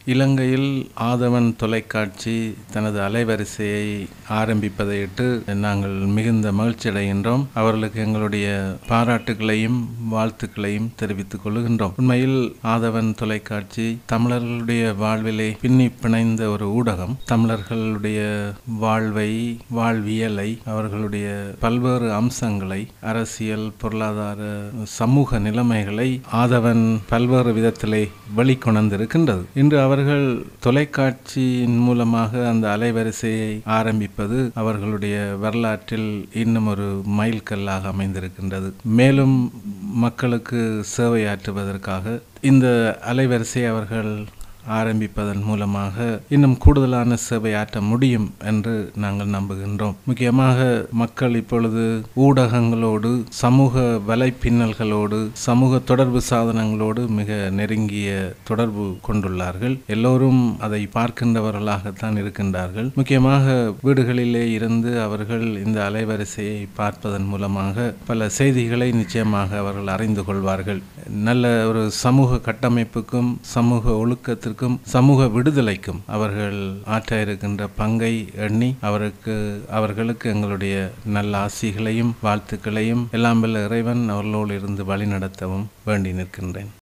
இலங்கையில் ஆதவன் தொலைக்காட்சி தனது அலைவரிசையை ஆரம்பிப்பதையிட்டு நாங்கள் மிகுந்த மகிழ்ச்சி அடைகின்றோம் அவர்களுக்கு எங்களுடைய பாராட்டுகளையும் வாழ்த்துக்களையும் தெரிவித்துக் கொள்கின்றோம் உண்மையில் ஆதவன் தொலைக்காட்சி தமிழர்களுடைய வாழ்விலே பின்னி பிணைந்த ஒரு ஊடகம் தமிழர்களுடைய வாழ்வை வாழ்வியலை அவர்களுடைய பல்வேறு அம்சங்களை அரசியல் பொருளாதார சமூக நிலைமைகளை ஆதவன் பல்வேறு விதத்திலே வெளிக்கொணர்ந்திருக்கின்றது இன்று அவர்கள் தொலைக்காட்சியின் மூலமாக அந்த அலைவரிசையை ஆரம்பிப்பது அவர்களுடைய வரலாற்றில் இன்னும் ஒரு மைல்கல்லாக அமைந்திருக்கின்றது மேலும் மக்களுக்கு சேவையாற்றுவதற்காக இந்த அலைவரிசையை அவர்கள் ஆரம்பிப்பதன் மூலமாக இன்னும் கூடுதலான சேவை ஆற்ற முடியும் என்று நாங்கள் நம்புகின்றோம் முக்கியமாக மக்கள் இப்பொழுது ஊடகங்களோடு சமூக வலைப்பின்னல்களோடு சமூக தொடர்பு சாதனங்களோடு மிக நெருங்கிய தொடர்பு கொண்டுள்ளார்கள் எல்லோரும் அதை பார்க்கின்றவர்களாகத்தான் இருக்கின்றார்கள் முக்கியமாக வீடுகளிலே இருந்து அவர்கள் இந்த அலைவரிசையை பார்ப்பதன் மூலமாக பல செய்திகளை நிச்சயமாக அவர்கள் அறிந்து கொள்வார்கள் நல்ல ஒரு சமூக கட்டமைப்புக்கும் சமூக ஒழுக்கத்திற்கும் அவர்களுக்கும் சமூக விடுதலைக்கும் அவர்கள் ஆற்ற இருக்கின்ற பங்கை எண்ணி அவருக்கு அவர்களுக்கு எங்களுடைய நல்ல ஆசிகளையும் வாழ்த்துக்களையும் எல்லாம் வல்ல இறைவன் அவர்களோடு இருந்து வழிநடத்தவும் வேண்டி நிற்கின்றேன்